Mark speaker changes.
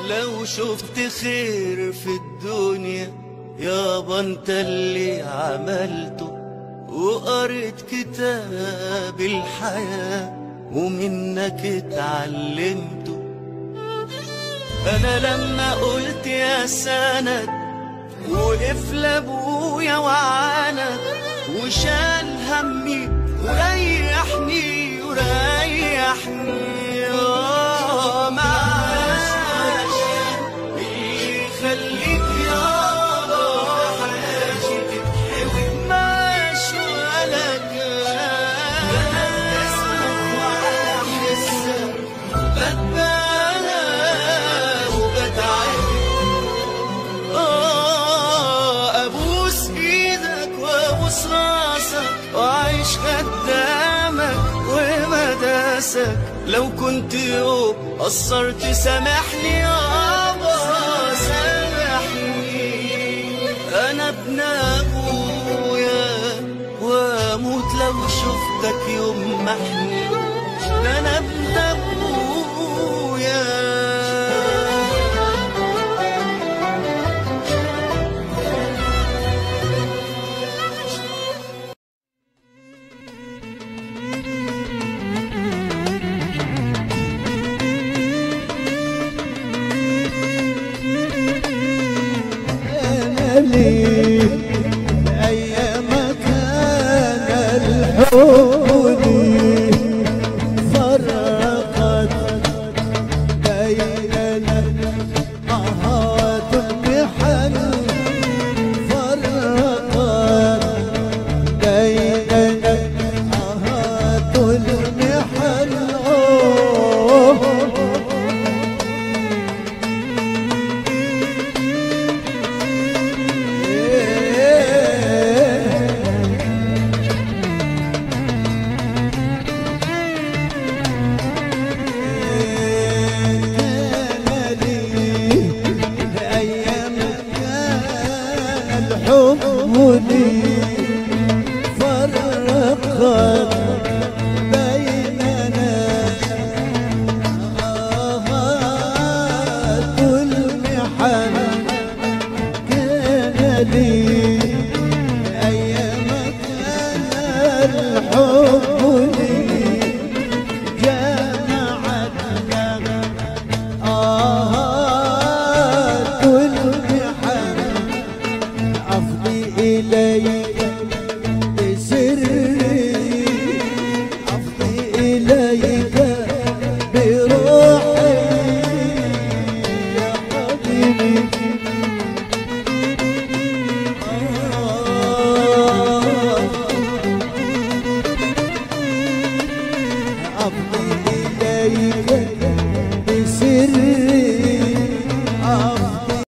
Speaker 1: لو شفت خير في الدنيا يابا انت اللي عملته وقريت كتاب الحياة ومنك اتعلمته انا لما قلت يا سند وقف لابويا وعاند وشال همي وريحني وريحني آه، معاش اللي يخليك يابا حياتي تتحوي ماش ولا كان وعلى حسك بتبالى وبتعب آه، ابوس ايدك وابوس راسك واعيش خدامك ومداسك لو كنت يوم قصرت سامحني يابا سامحني انا ابن ابويا واموت لو شفتك يوم محني ده انا ابن ابويا
Speaker 2: أنا لي أيام كان الحب لي فرقت بيننا أهات المحن فرقت بيننا أهات المحن أوه كان لي أيام كان الحب لي فرقت بيننا آهات المحن كان لي أيام كان الحب لي جمعتنا آهات المحن أفضي إليك بسري أفضي إليك بروحي يا حبيبي أفضي إليك